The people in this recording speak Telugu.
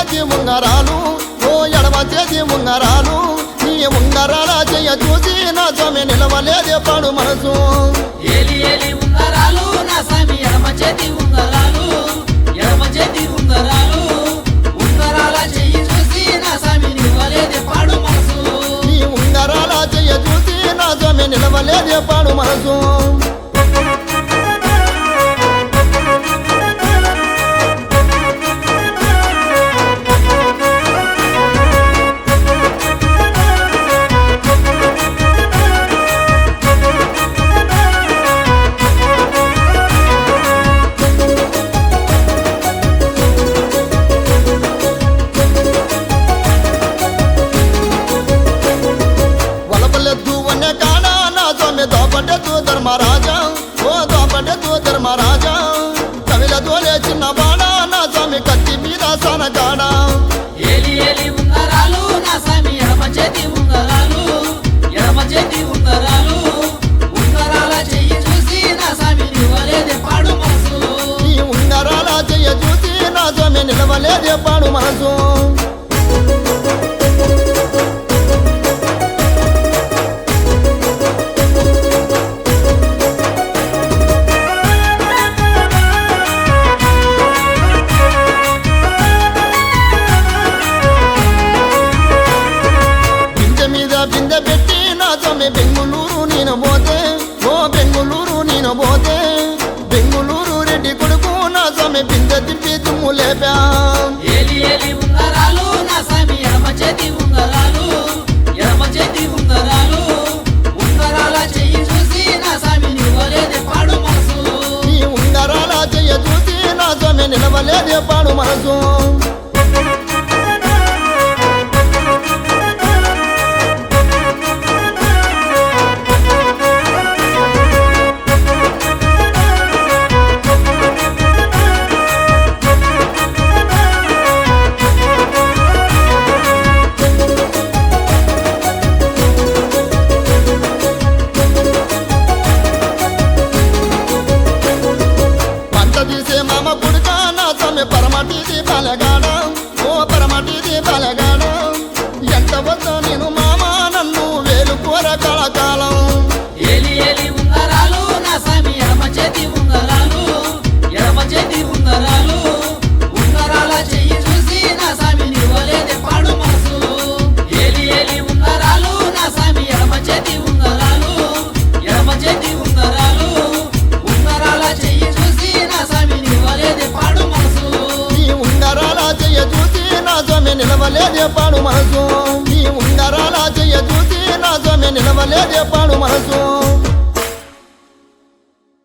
చేతి ఉంగరాలు ఓ ఎడమ చేతి ఉంగరాలు నీ ఉంగరాల చెయ్య చూసి నా స్వామి నిలవలేదే పాడు మనసు ఏలి ఏలి ఉంగరాలు నా స్వామి ఎడమ చేతి ఉంగరాలు ఎడమ చేతి ఉంగరాలు ఉంగరాల చెయ్యి చూసి నా స్వామి నివ్వలేదే పాడు మనసు నీ ఉంగరాల చెయ్య చూసి నా స్వామి నిలవలేదే పాడు మనసు వలపలెద్దు అనే కాడ నా స్వామి దోపటెద్దు ధర్మరాజా ఓ దోపటెద్దు ధర్మరాజా కవిల దోలే చిన్న బాడ నా స్వామి కత్తి మీద సనగాడ ఏలి ఏలి ఉంగరాలు నా స్వామి ఎడమ చేతి ఉంగరాలు ఎడమ చేతి ఉంగరాలు ఉంగరాల చెయ్యి చూసి నా స్వామి నివ్వలేదే పాడు మనసు ఈ ఉంగరాల చెయ్య చూసి నా స్వామి నిలవలేదే పాడు మనసు బిందె మీద బిందె పెట్టి నా స్వామి బెంగుళూరు నేను పోతే ఓ బెంగుళూరు నేను పోతే బెంగుళూరు రెడ్డి కొడుకు నా స్వామి బిందె తిప్పి తుమ్ము లేపా ఏలి ఏలి ఉంగరాలు నా స్వామి ఎడమ చేతి ఉంగరాలు ఎడమ చేతి ఉంగరాలు ఉంగరాల చెయ్యి చూసి నా స్వామి నివ్వలేదే పాడు మనసు ఈ ఉంగరాల చెయ్య చూసి నా స్వామి నిలవలేదే పాడు మనసు పంట తీసే మామ పుడక నా స్వామి పరమటిది బలగాడ ఓ పరమటిది బలగాడ ఎంత వద్ద నేను మామ నన్ను వేలు కూర కళకాలం ఏలి ఏలి ఉంగరాలు నా స్వామి ఎడమ చేతి ఉంగరాలు ఎడమ చేతి ఉంగరాలు ఉంగరాల చెయ్యి చూసి నా స్వామి నివ్వలేదే పాడు మనసు ఏలి ఏలి ఉంగరాలు నా స్వామి ఎడమ చేతి ఉంగరాలు ఎడమ చేతి ఉంగరాలు ఉంగరాల చెయ్యి చూసి నా స్వామి నివ్వలేదే పాడు మనసు ఈ ఉంగరాల చెయ్య చూసి నా స్వామి నిలవలేదే పాడు మనసు ఈ ఉంగరాల చెయ్య చూసి నా స్వామి నిలవలేదే పాడు మనసు